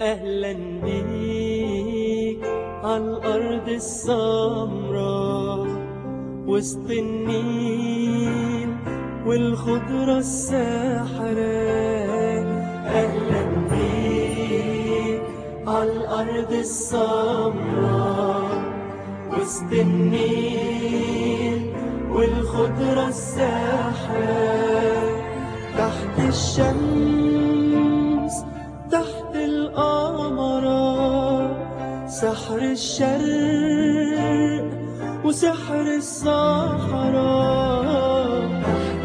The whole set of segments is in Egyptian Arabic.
أهلا بيك عالأرض السمراء وسط النيل والخضرة الساحرة أهلا بيك عالأرض السمراء وسط النيل والخضرة الساحرة تحت الشمس تحت القمرة سحر الشرق وسحر الصحراء تحت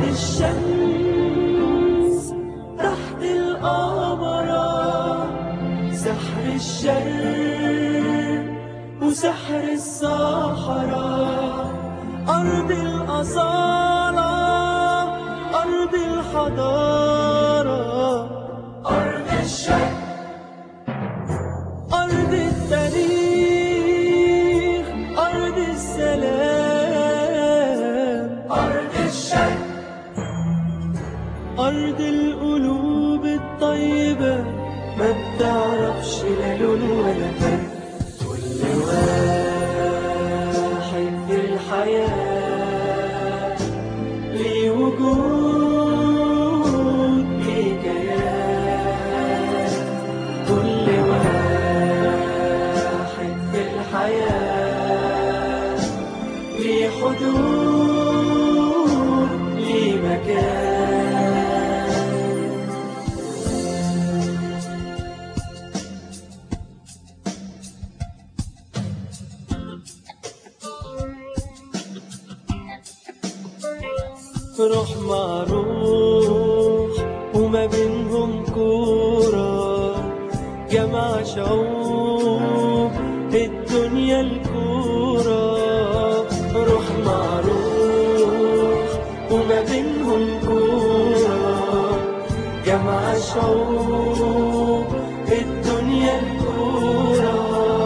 الشمس تحت القمرة سحر الشرق وسحر الصحراء أرض الأصالة أرض الحضارة أرض الشرق أرض التاريخ أرض السلام أرض الشرق أرض القلوب الطيبة ما بتعرفش لا لون ولا فرق كل واحد في الحياة ليه وجود ليه كيان كل واحد في الحياة ليه حدود ليه مكان روح مع روح وما بينهم كورة جمع شعوب الدنيا الكورة روح مع روح وما بينهم كورة جمع شعوب الدنيا الكورة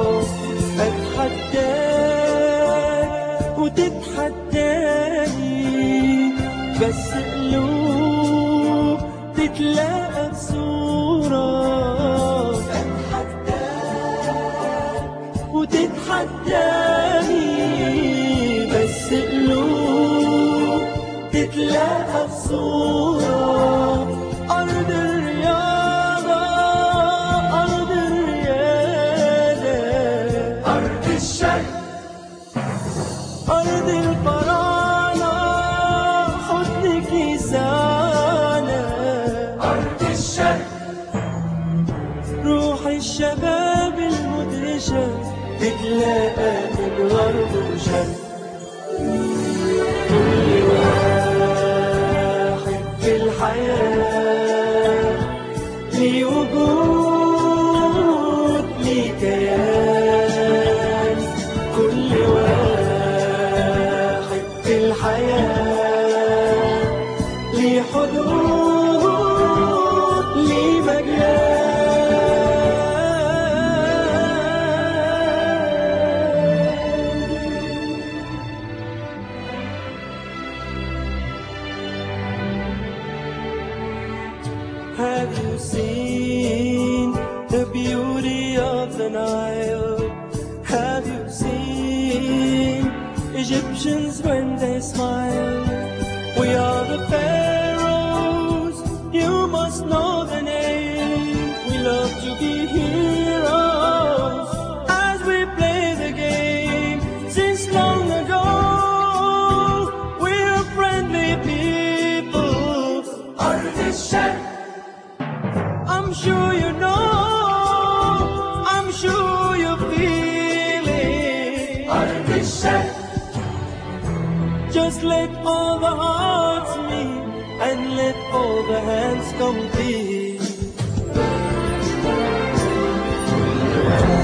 أتحداك وتتحداني بس قلوب تتلاقى بصورة أتحداك وتتحداني بس قلوب تتلاقى بصورة أرض الرياضة أرض الريادة أرض الشرق أرض الفراعنة حضنك يسعنا أرض الشرق روح الشباب المدهشة تتلاقى من غرب وشرق كل واحد في الحياة ليه وجود ليه كيان كل واحد في الحياة ليه حدود ليه مجال Have you seen the beauty of the Nile? Have you seen Egyptians when they smile? We are the pharaohs, you must know the name. We love to be heroes as we play the game. Since long ago, we're friendly people. Artificial. I'm sure you know, I'm sure you feel it. Artificial. Just let all the hearts meet and let all the hands compete.